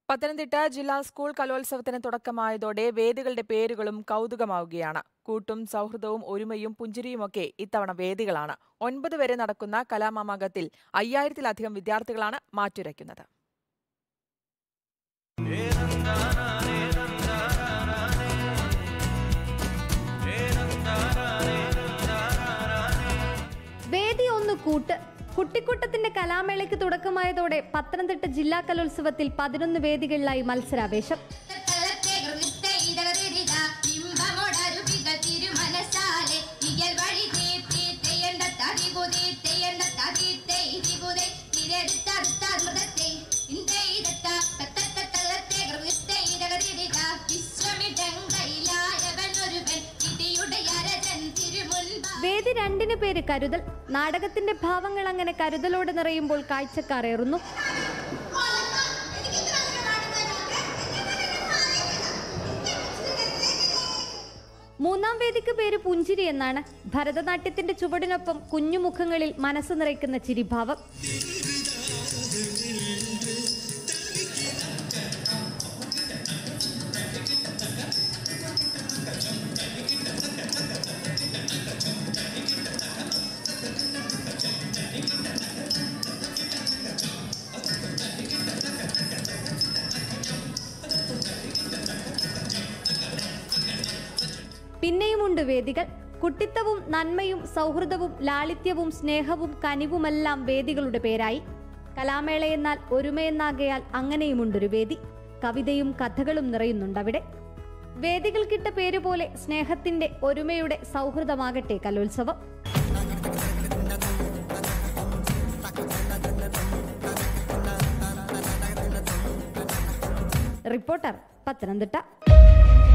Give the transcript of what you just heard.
പത്തനംതിട്ട ജില്ലാ സ്കൂൾ കലോത്സവത്തിന് തുടക്കമായതോടെ വേദികളുടെ പേരുകളും കൗതുകമാവുകയാണ് കൂട്ടും സൗഹൃദവും ഒരുമയും പുഞ്ചിരിയുമൊക്കെ ഇത്തവണ വേദികളാണ് ഒൻപത് വരെ നടക്കുന്ന കലാമാമാങ്കത്തിൽ അയ്യായിരത്തിലധികം വിദ്യാർത്ഥികളാണ് മാറ്റുരയ്ക്കുന്നത് വേദി ഒന്ന് കൂട്ട് കുട്ടിക്കൂട്ടത്തിന്റെ കലാമേളയ്ക്ക് തുടക്കമായതോടെ പത്തനംതിട്ട ജില്ലാ കലോത്സവത്തിൽ പതിനൊന്ന് വേദികളിലായി മത്സരാവേശം വേദി രണ്ടിന് പേര് കരുതൽ നാടകത്തിന്റെ ഭാവങ്ങൾ അങ്ങനെ കരുതലോടെ നിറയുമ്പോൾ കാഴ്ചക്കാരേറുന്നു മൂന്നാം വേദിക്ക് പേര് പുഞ്ചിരി എന്നാണ് ഭരതനാട്യത്തിന്റെ ചുവടിനൊപ്പം കുഞ്ഞുമുഖങ്ങളിൽ മനസ്സ് നിറയ്ക്കുന്ന ചിരിഭാവം പിന്നെയുമുണ്ട് വേദികൾ കുട്ടിത്തവും നന്മയും സൗഹൃദവും ലാളിത്യവും സ്നേഹവും കനിവുമെല്ലാം വേദികളുടെ പേരായി കലാമേളയെന്നാൽ ഒരുമയെന്നാകയാൽ അങ്ങനെയുമുണ്ടൊരു വേദി കവിതയും കഥകളും നിറയുന്നുണ്ടവിടെ വേദികൾക്കിട്ട പേര് പോലെ സ്നേഹത്തിന്റെ ഒരുമയുടെ സൗഹൃദമാകട്ടെ കലോത്സവം റിപ്പോർട്ടർ പത്തനംതിട്ട